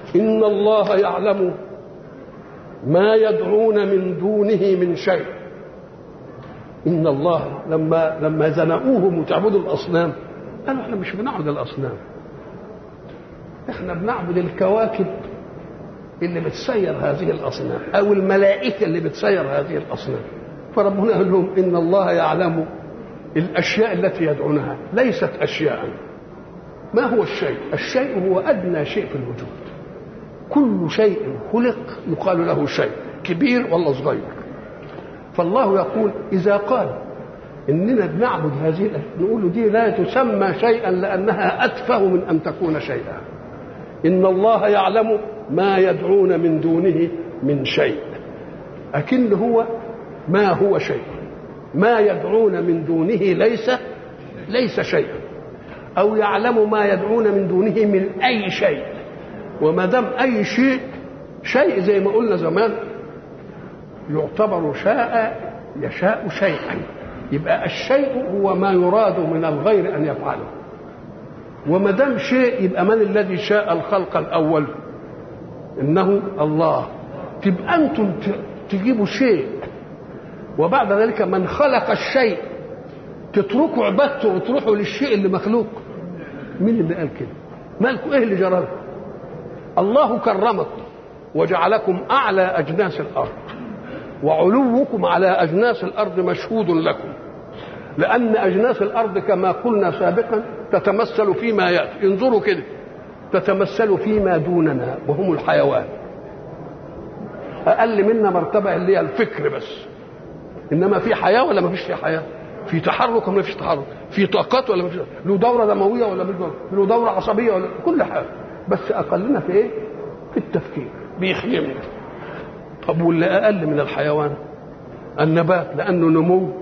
إن الله يعلم ما يدعون من دونه من شيء إن الله لما لما زنقوهم وتعبدوا الأصنام قالوا احنا مش بنعبد الأصنام احنا بنعبد الكواكب اللي بتسير هذه الأصنام أو الملائكة اللي بتسير هذه الأصنام فربنا قال لهم إن الله يعلم الأشياء التي يدعونها ليست أشياء ما هو الشيء الشيء هو أدنى شيء في الوجود كل شيء خلق يقال له شيء كبير ولا صغير فالله يقول إذا قال إننا بنعبد هذه نقول له دي لا تسمى شيئا لأنها أتفه من أن تكون شيئا إن الله يعلم ما يدعون من دونه من شيء أكن هو ما هو شيء ما يدعون من دونه ليس ليس شيئا أو يعلم ما يدعون من دونه من أي شيء وما دام أي شيء شيء زي ما قلنا زمان يعتبر شاء يشاء شيئا يبقى الشيء هو ما يراد من الغير أن يفعله وما دام شيء يبقى من الذي شاء الخلق الأول إنه الله تبقى أنتم تجيبوا شيء وبعد ذلك من خلق الشيء تتركوا عبادته وتروحوا للشيء اللي مخلوق مين اللي قال كده مالكم ايه اللي جرى الله كرمكم وجعلكم اعلى اجناس الارض وعلوكم على اجناس الارض مشهود لكم لان اجناس الارض كما قلنا سابقا تتمثل فيما ياتي انظروا كده تتمثل فيما دوننا وهم الحيوان اقل منا مرتبه اللي هي الفكر بس انما في حياه ولا ما فيش في حياه في تحرك ولا ما فيش تحرك في طاقات ولا ما فيش له دوره دمويه ولا مش دوره له دوره عصبيه ولا كل حاجه بس اقلنا في ايه في التفكير بيخدمنا طب واللي اقل من الحيوان النبات لانه نمو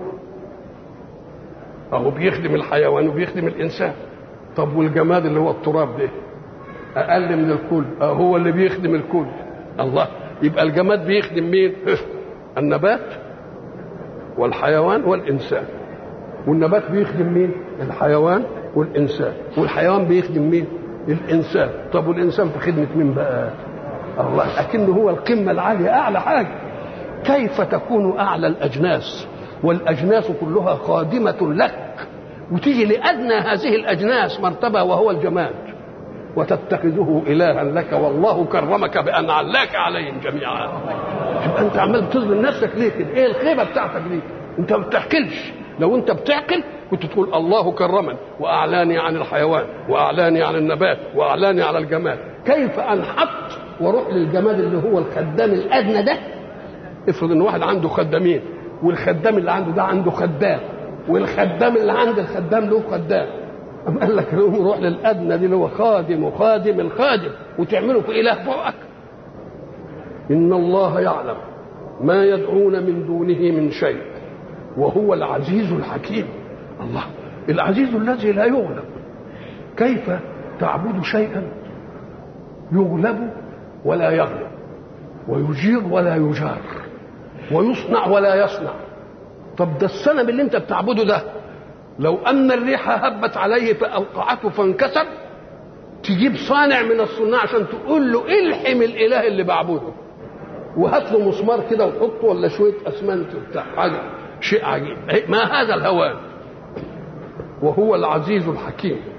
اهو بيخدم الحيوان وبيخدم الانسان طب والجماد اللي هو التراب ده اقل من الكل أه هو اللي بيخدم الكل الله يبقى الجماد بيخدم مين النبات والحيوان والانسان والنبات بيخدم مين الحيوان والانسان والحيوان بيخدم مين الانسان طب والانسان في خدمه مين بقى الله اكنه هو القمه العاليه اعلى حاجه كيف تكون اعلى الاجناس والاجناس كلها خادمه لك وتيجي لادنى هذه الاجناس مرتبه وهو الجماد وتتخذه الها لك والله كرمك بان علاك عليهم جميعا تبقى انت عمال بتظلم نفسك ليه كده ايه الخيبه بتاعتك ليه انت ما بتحكلش لو انت بتعقل كنت تقول الله كرمني واعلاني عن الحيوان واعلاني عن النبات واعلاني على الجماد كيف انحط واروح للجماد اللي هو الخدام الادنى ده افرض ان واحد عنده خدامين والخدام اللي عنده ده عنده خدام والخدام اللي عند الخدام له خدام أم قال لك روح للادنى دي اللي هو خادم وخادم الخادم وتعمله في اله فوقك ان الله يعلم ما يدعون من دونه من شيء وهو العزيز الحكيم الله العزيز الذي لا يغلب كيف تعبد شيئا يغلب ولا يغلب ويجير ولا يجار ويصنع ولا يصنع طب ده السنم اللي انت بتعبده ده لو ان الريح هبت عليه فاوقعته فانكسر تجيب صانع من الصناع عشان تقول له الحم الاله اللي بعبده وهات له مسمار كده وحطه ولا شويه اسمنت بتاع حاجه شيء عجيب ما هذا الهوان وهو العزيز الحكيم